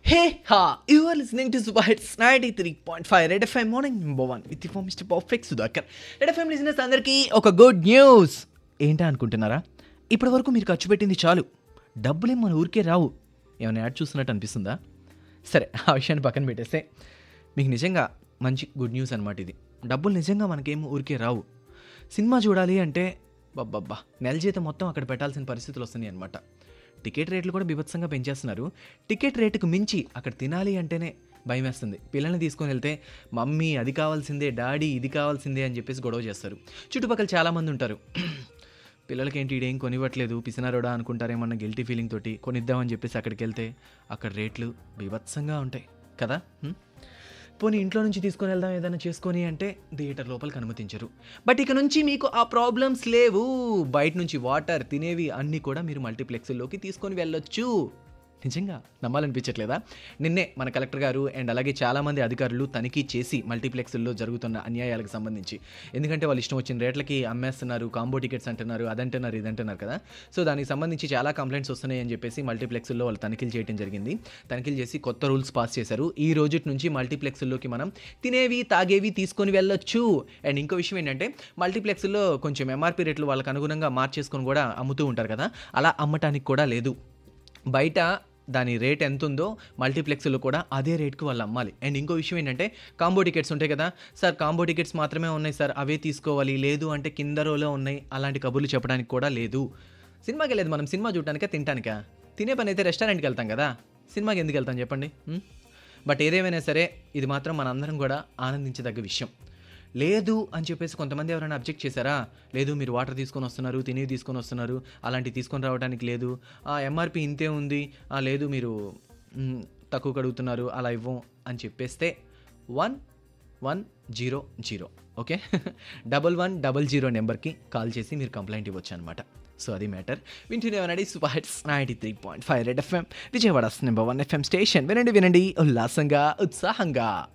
Hey, ha! You are listening to Super Hits 93.5 Red FM Morning Number 1 with you Mr. Perfect Sudhakar. Red FM listeners అందరికీ ఒక good news ఏంటా అనుకుంటున్నారా ఇప్పటి వరకు మీరు ఖర్చు పెట్టింది చాలు డబ్బులేం మన ఊరికే రావు ఏమైనా యాడ్ చూస్తున్నట్టు అనిపిస్తుందా సరే ఆ విషయాన్ని పక్కన పెట్టేస్తే మీకు నిజంగా మంచి గుడ్ న్యూస్ అనమాట ఇది డబ్బులు నిజంగా మనకేం ఊరికే రావు సినిమా చూడాలి అంటే బబ్బబ్బా నెల జీతం మొత్తం అక్కడ పెట్టాల్సిన పరిస్థితులు వస్తున్నాయి అనమాట టికెట్ రేట్లు కూడా బీభత్సంగా పెంచేస్తున్నారు టికెట్ రేటుకు మించి అక్కడ తినాలి అంటేనే భయం వేస్తుంది పిల్లల్ని తీసుకొని వెళ్తే మమ్మీ అది కావాల్సిందే డాడీ ఇది కావాల్సిందే అని చెప్పేసి గొడవ చేస్తారు చుట్టుపక్కల చాలామంది ఉంటారు పిల్లలకి ఏంటి ఈడేం కొనివ్వట్లేదు పిసినారోడా అనుకుంటారేమన్న గిల్టీ ఫీలింగ్ తోటి కొనిద్దామని చెప్పేసి అక్కడికి వెళ్తే అక్కడ రేట్లు బీభత్సంగా ఉంటాయి కదా హ్మ్? పోనీ ఇంట్లో నుంచి తీసుకొని వెళ్దాం ఏదైనా చేసుకొని అంటే థియేటర్ లోపలికి అనుమతించరు బట్ ఇక నుంచి మీకు ఆ ప్రాబ్లమ్స్ లేవు బయట నుంచి వాటర్ తినేవి అన్నీ కూడా మీరు మల్టీప్లెక్స్లోకి తీసుకొని వెళ్ళొచ్చు నిజంగా నమ్మాలనిపించట్లేదా నిన్నే మన కలెక్టర్ గారు అండ్ అలాగే చాలామంది అధికారులు తనిఖీ చేసి మల్టీప్లెక్స్ల్లో జరుగుతున్న అన్యాయాలకు సంబంధించి ఎందుకంటే వాళ్ళు ఇష్టం వచ్చిన రేట్లకి అమ్మేస్తున్నారు కాంబో టికెట్స్ అంటున్నారు అదంటున్నారు ఇదంటున్నారు కదా సో దానికి సంబంధించి చాలా కంప్లైంట్స్ వస్తున్నాయి అని చెప్పేసి మల్టీప్లెక్స్లో వాళ్ళు తనిఖీలు చేయడం జరిగింది తనిఖీలు చేసి కొత్త రూల్స్ పాస్ చేశారు ఈ రోజు నుంచి మల్టీప్లెక్స్లోకి మనం తినేవి తాగేవి తీసుకొని వెళ్ళొచ్చు అండ్ ఇంకో విషయం ఏంటంటే మల్టీప్లెక్స్లో కొంచెం ఎంఆర్పీ రేట్లు వాళ్ళకి అనుగుణంగా మార్చేసుకొని కూడా అమ్ముతూ ఉంటారు కదా అలా అమ్మటానికి కూడా లేదు బయట దాని రేట్ ఎంత ఉందో మల్టీప్లెక్స్లో కూడా అదే రేట్కి వాళ్ళు అమ్మాలి అండ్ ఇంకో విషయం ఏంటంటే కాంబో టికెట్స్ ఉంటాయి కదా సార్ కాంబో టికెట్స్ మాత్రమే ఉన్నాయి సార్ అవే తీసుకోవాలి లేదు అంటే కింద రోలో ఉన్నాయి అలాంటి కబుర్లు చెప్పడానికి కూడా లేదు సినిమాకి వెళ్ళేది మనం సినిమా చూడటానికా తినటానికా తినే పని అయితే రెస్టారెంట్కి వెళ్తాం కదా సినిమాకి ఎందుకు వెళ్తాం చెప్పండి హ్మ్? బట్ ఏదేమైనా సరే ఇది మాత్రం మనందరం కూడా ఆనందించదగ్గ విషయం లేదు అని చెప్పేసి కొంతమంది ఎవరైనా అబ్జెక్ట్ చేశారా లేదు మీరు వాటర్ తీసుకొని వస్తున్నారు తినేవి తీసుకొని వస్తున్నారు అలాంటివి తీసుకొని రావడానికి లేదు ఆ ఎంఆర్పి ఇంతే ఉంది ఆ, లేదు మీరు మ్, తక్కువ కడుగుతున్నారు అలా ఇవ్వం అని చెప్పేస్తే one one zero zero okay double one double zero నెంబర్కి కాల్ చేసి మీరు కంప్లైంట్ ఇవ్వచ్చు అనమాట సో అది మ్యాటర్ వింటూనే వినండి super hits ninety three point five red FM Vijayawada number one FM station వినండి వినండి ఉల్లాసంగా ఉత్సాహంగా